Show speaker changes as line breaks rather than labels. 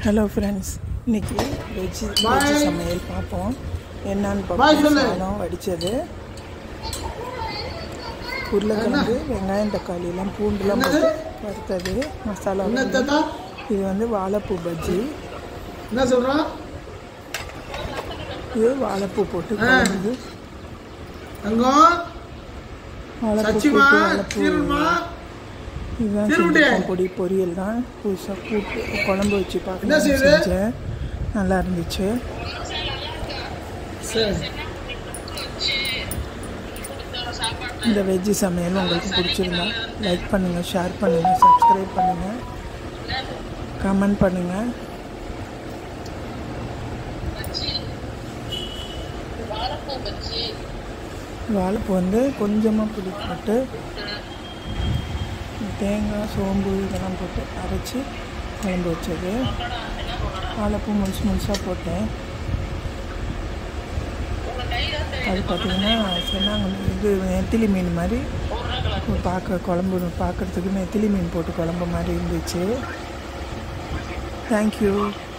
Hello friends இன்னைக்கு veg
Bye.
Veg சமையல் பார்ப்போம் என்னன்னு
Bye
பார்ப்போம்
சொல்லு.
சாதம் வடித்தது உருளைக்கிழங்கு வெங்காயம் தக்காளி எல்லாம் பூண்டுலாம் போட்டு வறுத்தது மசாலா
என்ன
வந்து-
தாத்தா
இது வந்து வாழைப்பூ பஜ்ஜி
என்ன சொல்றான்
இது வாழைப்பூ போட்டு
ஆ.
குழம்பு
அங்கம்
வாழைப்பூ
சச்சிமா
போட்டு வாழைப்பூ
சீருமா
இதுதான்
திருவிட்டு.
செஞ்சிருக்கோம் பொடி பொரியல் தான் புதுசாக கூட்டு குழம்பு வச்சு
என்ன
பார்க்க
செய்யுது?
செஞ்சேன் நல்லா இருந்துச்சு
சரி
இந்த வெஜ்ஜு சமையல் உங்களுக்கு பிடிச்சிருந்தா லைக் பண்ணுங்கள் ஷேர் பண்ணுங்கள் சப்ஸ்கிரைப் பண்ணுங்கள் கமெண்ட் பண்ணுங்கள் வாழைப்பூ வந்து கொஞ்சமாக புளி போட்டு தேங்காய் சோம்பு இதெல்லாம் போட்டு அரைச்சி குழம்பு வச்சது வாழைப்பூ முழுசு முழுசாக போட்டேன் அது பார்த்தீங்கன்னா சொன்னாங்க இது நெத்திலி மீன் மாதிரி பார்க்க குழம்பு பார்க்குறதுக்கு நெத்திலி மீன் போட்டு குழம்பு மாதிரி இருந்துச்சு தேங்க்யூ